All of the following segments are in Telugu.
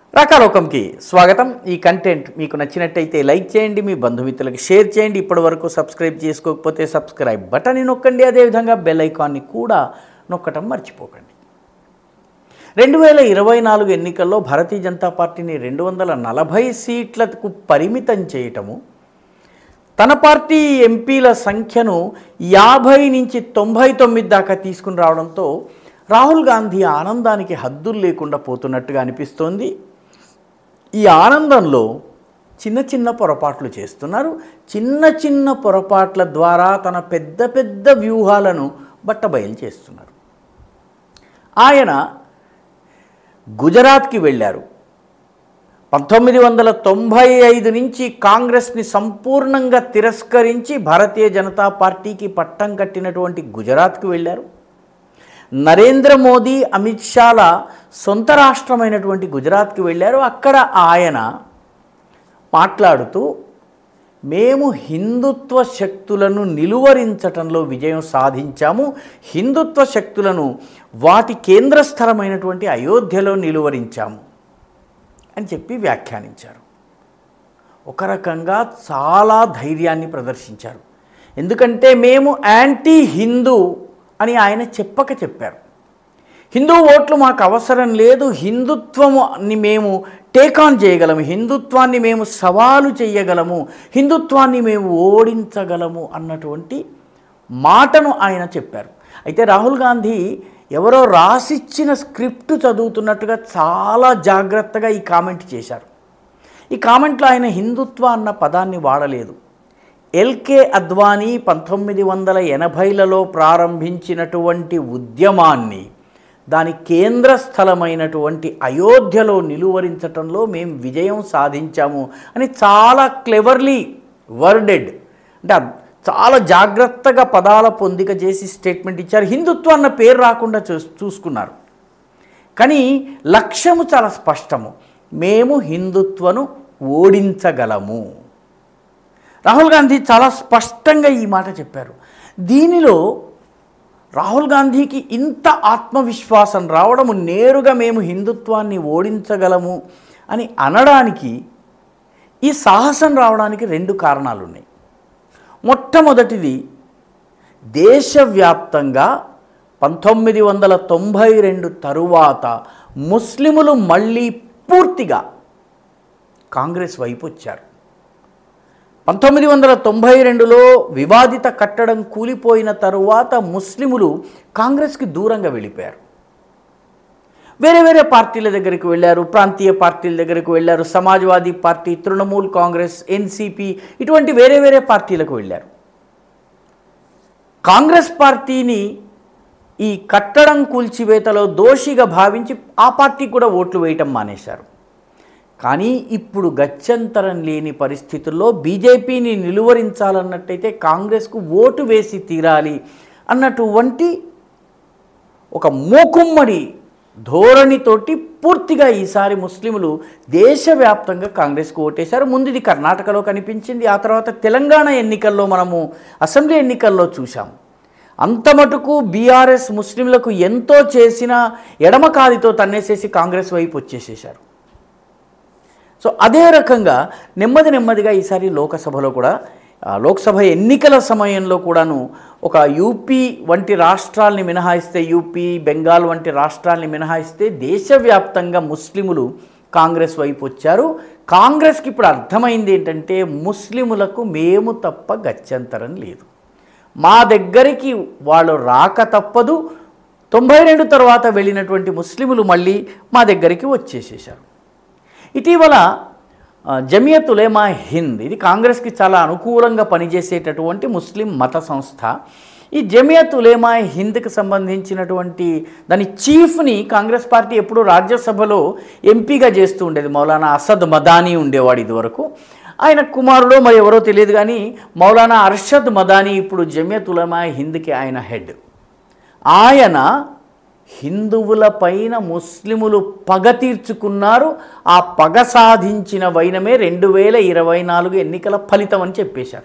రాకాలోకంకి స్వాగతం ఈ కంటెంట్ మీకు నచ్చినట్టయితే లైక్ చేయండి మీ బంధుమిత్రులకు షేర్ చేయండి ఇప్పటి వరకు సబ్స్క్రైబ్ చేసుకోకపోతే సబ్స్క్రైబ్ బటన్ని నొక్కండి అదేవిధంగా బెల్ ఐకాన్ని కూడా నొక్కటం మర్చిపోకండి రెండు వేల ఇరవై నాలుగు ఎన్నికల్లో భారతీయ జనతా పార్టీని రెండు వందల నలభై సీట్లకు పరిమితం చేయటము తన పార్టీ ఎంపీల సంఖ్యను యాభై నుంచి తొంభై తొమ్మిది దాకా తీసుకుని రావడంతో రాహుల్ గాంధీ ఆనందానికి హద్దులు లేకుండా పోతున్నట్టుగా అనిపిస్తోంది ఈ ఆనందంలో చిన్న చిన్న పొరపాట్లు చేస్తున్నారు చిన్న చిన్న పొరపాట్ల ద్వారా తన పెద్ద పెద్ద వ్యూహాలను బట్టబయలు చేస్తున్నారు ఆయన గుజరాత్కి వెళ్ళారు పంతొమ్మిది వందల తొంభై ఐదు నుంచి కాంగ్రెస్ని సంపూర్ణంగా తిరస్కరించి భారతీయ జనతా పార్టీకి పట్టం కట్టినటువంటి గుజరాత్కి వెళ్ళారు నరేంద్ర మోదీ అమిత్ షాల సొంత రాష్ట్రమైనటువంటి గుజరాత్కి వెళ్ళారు అక్కడ ఆయన మాట్లాడుతూ మేము హిందుత్వ శక్తులను నిలువరించటంలో విజయం సాధించాము హిందుత్వ శక్తులను వాటి కేంద్ర స్థలమైనటువంటి అయోధ్యలో నిలువరించాము అని చెప్పి వ్యాఖ్యానించారు ఒక రకంగా చాలా ధైర్యాన్ని ప్రదర్శించారు ఎందుకంటే మేము యాంటీ హిందూ అని ఆయన చెప్పక చెప్పారు హిందూ ఓట్లు మాకు అవసరం లేదు హిందుత్వముని మేము టేక్ ఆన్ చేయగలము హిందుత్వాన్ని మేము సవాలు చేయగలము హిందుత్వాన్ని మేము ఓడించగలము అన్నటువంటి మాటను ఆయన చెప్పారు అయితే రాహుల్ గాంధీ ఎవరో రాసిచ్చిన స్క్రిప్ట్ చదువుతున్నట్టుగా చాలా జాగ్రత్తగా ఈ కామెంట్ చేశారు ఈ కామెంట్లో ఆయన హిందుత్వ అన్న పదాన్ని వాడలేదు ఎల్కే అద్వానీ పంతొమ్మిది వందల ఎనభైలలో ప్రారంభించినటువంటి ఉద్యమాన్ని దాని కేంద్ర స్థలమైనటువంటి అయోధ్యలో నిలువరించటంలో మేము విజయం సాధించాము అని చాలా క్లెవర్లీ వర్డెడ్ అంటే అద్- చాలా జాగ్రత్తగా పదాల పొందిక చేసి స్టేట్మెంట్ ఇచ్చారు హిందుత్వం అన్న పేరు రాకుండా చూ చూసుకున్నారు కానీ లక్ష్యము చాలా స్పష్టము మేము హిందుత్వను ఓడించగలము రాహుల్ గాంధీ చాలా స్పష్టంగా ఈ మాట చెప్పారు దీనిలో రాహుల్ గాంధీకి ఇంత ఆత్మవిశ్వాసం రావడము నేరుగా మేము హిందుత్వాన్ని ఓడించగలము అని అనడానికి ఈ సాహసం రావడానికి రెండు కారణాలు ఉన్నాయి మొట్టమొదటిది దేశవ్యాప్తంగా పంతొమ్మిది వందల తొంభై రెండు తరువాత ముస్లిములు మళ్ళీ పూర్తిగా కాంగ్రెస్ వైపు వచ్చారు పంతొమ్మిది వందల తొంభై రెండులో వివాదిత కట్టడం కూలిపోయిన తరువాత ముస్లిములు కాంగ్రెస్కి దూరంగా వెళ్ళిపోయారు వేరే వేరే పార్టీల దగ్గరికి వెళ్ళారు ప్రాంతీయ పార్టీల దగ్గరికి వెళ్ళారు సమాజ్వాదీ పార్టీ తృణమూల్ కాంగ్రెస్ ఎన్సిపి ఇటువంటి వేరే వేరే పార్టీలకు వెళ్ళారు కాంగ్రెస్ పార్టీని ఈ కట్టడం కూల్చివేతలో దోషిగా భావించి ఆ పార్టీ కూడా ఓట్లు వేయటం మానేశారు కానీ ఇప్పుడు గత్యంతరం లేని పరిస్థితుల్లో బీజేపీని నిలువరించాలన్నట్టయితే కాంగ్రెస్కు ఓటు వేసి తీరాలి అన్నటువంటి ఒక మూకుమ్మడి ధోరణితోటి పూర్తిగా ఈసారి ముస్లింలు దేశవ్యాప్తంగా కాంగ్రెస్కు ఓటేశారు ముందు ఇది కర్ణాటకలో కనిపించింది ఆ తర్వాత తెలంగాణ ఎన్నికల్లో మనము అసెంబ్లీ ఎన్నికల్లో చూసాం అంత మటుకు బీఆర్ఎస్ ముస్లింలకు ఎంతో చేసిన ఎడమ కాలితో తన్నేసేసి కాంగ్రెస్ వైపు వచ్చేసేశారు సో అదే రకంగా నెమ్మది నెమ్మదిగా ఈసారి లోకసభలో కూడా ఆ, లోక్సభ ఎన్నికల సమయంలో కూడాను ఒక యూపీ వంటి రాష్ట్రాల్ని మినహాయిస్తే యూపీ బెంగాల్ వంటి రాష్ట్రాల్ని మినహాయిస్తే దేశవ్యాప్తంగా ముస్లిములు కాంగ్రెస్ వైపు వచ్చారు కాంగ్రెస్కి ఇప్పుడు అర్థమైంది ఏంటంటే ముస్లిములకు మేము తప్ప గత్యంతరం లేదు మా దగ్గరికి వాళ్ళు రాక తప్పదు తొంభై రెండు తర్వాత వెళ్ళినటువంటి ముస్లిములు మళ్ళీ మా దగ్గరికి వచ్చేసేసారు ఇటీవల ఆ, జమియత్ ఉలేమా హింద్ ఇది కాంగ్రెస్కి చాలా అనుకూలంగా పనిచేసేటటువంటి ముస్లిం మత సంస్థ ఈ జమియత్ ఉలేమా హింద్కి సంబంధించినటువంటి దాని చీఫ్ని కాంగ్రెస్ పార్టీ ఎప్పుడూ రాజ్యసభలో ఎంపీగా చేస్తూ ఉండేది మౌలానా అసద్ మదానీ ఉండేవాడు ఇదివరకు ఆయన కుమారుడు మరి ఎవరో తెలియదు కానీ మౌలానా అర్షద్ మదానీ ఇప్పుడు జమియత్ ఉలేమా హింద్కి ఆయన హెడ్ ఆయన హిందువుల పైన ముస్లిములు పగ తీర్చుకున్నారు ఆ పగ సాధించిన వైనమే రెండు వేల ఇరవై నాలుగు ఎన్నికల ఫలితం అని చెప్పేశారు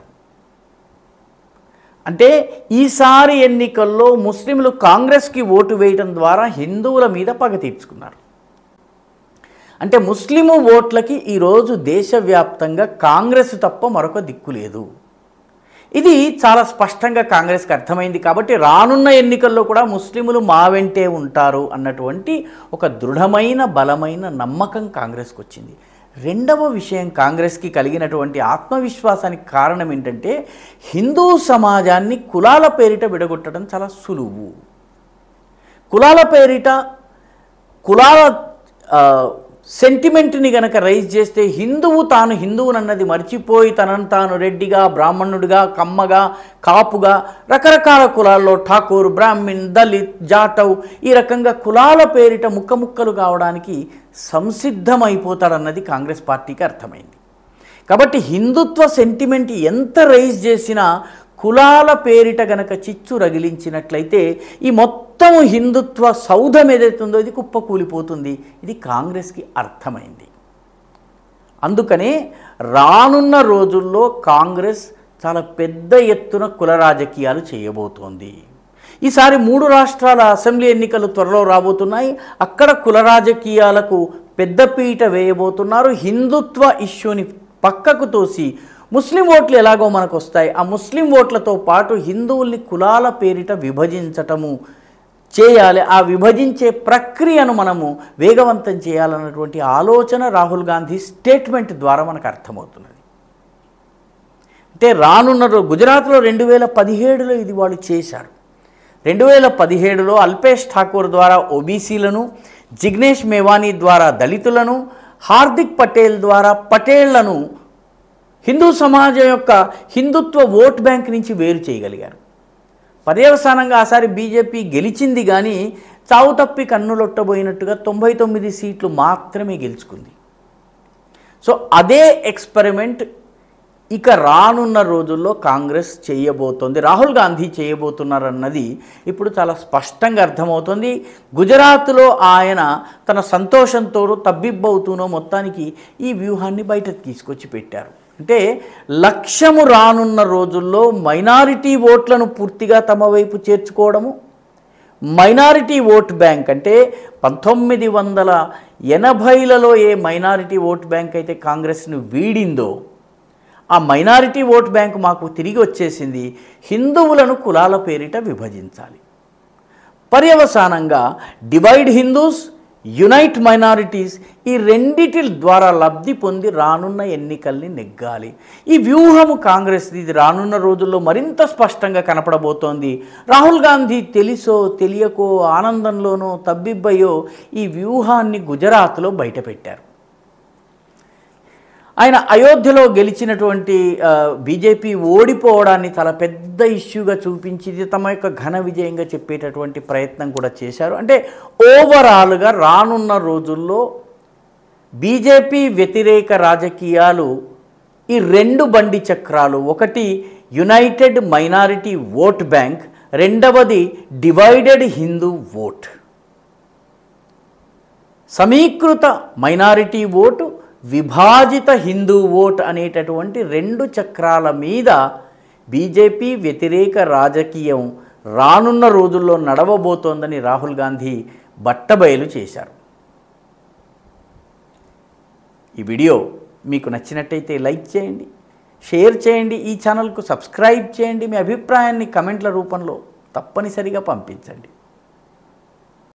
అంటే ఈసారి ఎన్నికల్లో ముస్లింలు కాంగ్రెస్కి ఓటు వేయడం ద్వారా హిందువుల మీద పగ తీర్చుకున్నారు అంటే ముస్లిము ఓట్లకి ఈరోజు దేశవ్యాప్తంగా కాంగ్రెస్ తప్ప మరొక దిక్కు లేదు ఇది చాలా స్పష్టంగా కాంగ్రెస్కి అర్థమైంది కాబట్టి రానున్న ఎన్నికల్లో కూడా ముస్లిములు మా వెంటే ఉంటారు అన్నటువంటి ఒక దృఢమైన బలమైన నమ్మకం కాంగ్రెస్కి వచ్చింది రెండవ విషయం కాంగ్రెస్కి కలిగినటువంటి ఆత్మవిశ్వాసానికి కారణం ఏంటంటే హిందూ సమాజాన్ని కులాల పేరిట విడగొట్టడం చాలా సులువు కులాల పేరిట కులాల ఆ, సెంటిమెంట్ని గనక రైజ్ చేస్తే హిందువు తాను హిందువునన్నది మర్చిపోయి తనను తాను రెడ్డిగా బ్రాహ్మణుడిగా కమ్మగా కాపుగా రకరకాల కులాల్లో ఠాకూర్ బ్రాహ్మిన్ దళిత్ జాటవ్ ఈ రకంగా కులాల పేరిట ముక్కముక్కలు కావడానికి సంసిద్ధమైపోతాడన్నది కాంగ్రెస్ పార్టీకి అర్థమైంది కాబట్టి హిందుత్వ సెంటిమెంట్ ఎంత రైజ్ చేసినా కులాల పేరిట గనక చిచ్చు రగిలించినట్లయితే ఈ మొత్తం హిందుత్వ సౌధం ఏదైతుందో ఇది కుప్పకూలిపోతుంది ఇది కాంగ్రెస్కి అర్థమైంది అందుకనే రానున్న రోజుల్లో కాంగ్రెస్ చాలా పెద్ద ఎత్తున కుల రాజకీయాలు చేయబోతోంది ఈసారి మూడు రాష్ట్రాల అసెంబ్లీ ఎన్నికలు త్వరలో రాబోతున్నాయి అక్కడ కుల రాజకీయాలకు పెద్దపీట వేయబోతున్నారు హిందుత్వ ఇష్యూని పక్కకు తోసి ముస్లిం ఓట్లు ఎలాగో మనకు వస్తాయి ఆ ముస్లిం ఓట్లతో పాటు హిందువుల్ని కులాల పేరిట విభజించటము చేయాలి ఆ విభజించే ప్రక్రియను మనము వేగవంతం చేయాలన్నటువంటి ఆలోచన రాహుల్ గాంధీ స్టేట్మెంట్ ద్వారా మనకు అర్థమవుతున్నది అంటే రానున్న రో- గుజరాత్లో రెండు వేల పదిహేడులో ఇది వాళ్ళు చేశారు రెండు వేల పదిహేడులో అల్పేష్ ఠాకూర్ ద్వారా ఓబీసీలను జిగ్నేష్ మేవానీ ద్వారా దళితులను హార్దిక్ పటేల్ ద్వారా పటేళ్లను హిందూ సమాజం యొక్క హిందుత్వ ఓట్ బ్యాంక్ నుంచి వేరు చేయగలిగారు పర్యవసానంగా ఆసారి బీజేపీ గెలిచింది కానీ చావు తప్పి కన్నులొట్టబోయినట్టుగా తొంభై తొమ్మిది సీట్లు మాత్రమే గెలుచుకుంది సో అదే ఎక్స్పెరిమెంట్ ఇక రానున్న రోజుల్లో కాంగ్రెస్ చేయబోతోంది రాహుల్ గాంధీ చేయబోతున్నారన్నది ఇప్పుడు చాలా స్పష్టంగా అర్థమవుతుంది గుజరాత్లో ఆయన తన సంతోషంతోనో తబ్బిబ్బవుతూనో మొత్తానికి ఈ వ్యూహాన్ని బయటకు తీసుకొచ్చి పెట్టారు అంటే లక్ష్యము రానున్న రోజుల్లో మైనారిటీ ఓట్లను పూర్తిగా తమ వైపు చేర్చుకోవడము మైనారిటీ ఓట్ బ్యాంక్ అంటే పంతొమ్మిది వందల ఎనభైలలో ఏ మైనారిటీ ఓట్ బ్యాంక్ అయితే కాంగ్రెస్ను వీడిందో ఆ మైనారిటీ ఓట్ బ్యాంక్ మాకు తిరిగి వచ్చేసింది హిందువులను కులాల పేరిట విభజించాలి పర్యవసానంగా డివైడ్ హిందూస్ యునైట్ మైనారిటీస్ ఈ రెండిటి ద్వారా లబ్ధి పొంది రానున్న ఎన్నికల్ని నెగ్గాలి ఈ వ్యూహము కాంగ్రెస్ ఇది రానున్న రోజుల్లో మరింత స్పష్టంగా కనపడబోతోంది రాహుల్ గాంధీ తెలుసో తెలియకో ఆనందంలోనో తబ్బిబ్బయో ఈ వ్యూహాన్ని గుజరాత్లో బయటపెట్టారు ఆయన అయోధ్యలో గెలిచినటువంటి ఆ, బీజేపీ ఓడిపోవడాన్ని చాలా పెద్ద ఇష్యూగా చూపించి ఇది తమ యొక్క ఘన విజయంగా చెప్పేటటువంటి ప్రయత్నం కూడా చేశారు అంటే ఓవరాల్గా రానున్న రోజుల్లో బీజేపీ వ్యతిరేక రాజకీయాలు ఈ రెండు బండి చక్రాలు ఒకటి యునైటెడ్ మైనారిటీ ఓట్ బ్యాంక్ రెండవది డివైడెడ్ హిందూ ఓట్ సమీకృత మైనారిటీ ఓటు విభాజిత హిందూ ఓట్ అనేటటువంటి రెండు చక్రాల మీద బీజేపీ వ్యతిరేక రాజకీయం రానున్న రోజుల్లో నడవబోతోందని రాహుల్ గాంధీ బట్టబయలు చేశారు ఈ వీడియో మీకు నచ్చినట్టయితే లైక్ చేయండి షేర్ చేయండి ఈ ఛానల్కు సబ్స్క్రైబ్ చేయండి మీ అభిప్రాయాన్ని కమెంట్ల రూపంలో తప్పనిసరిగా పంపించండి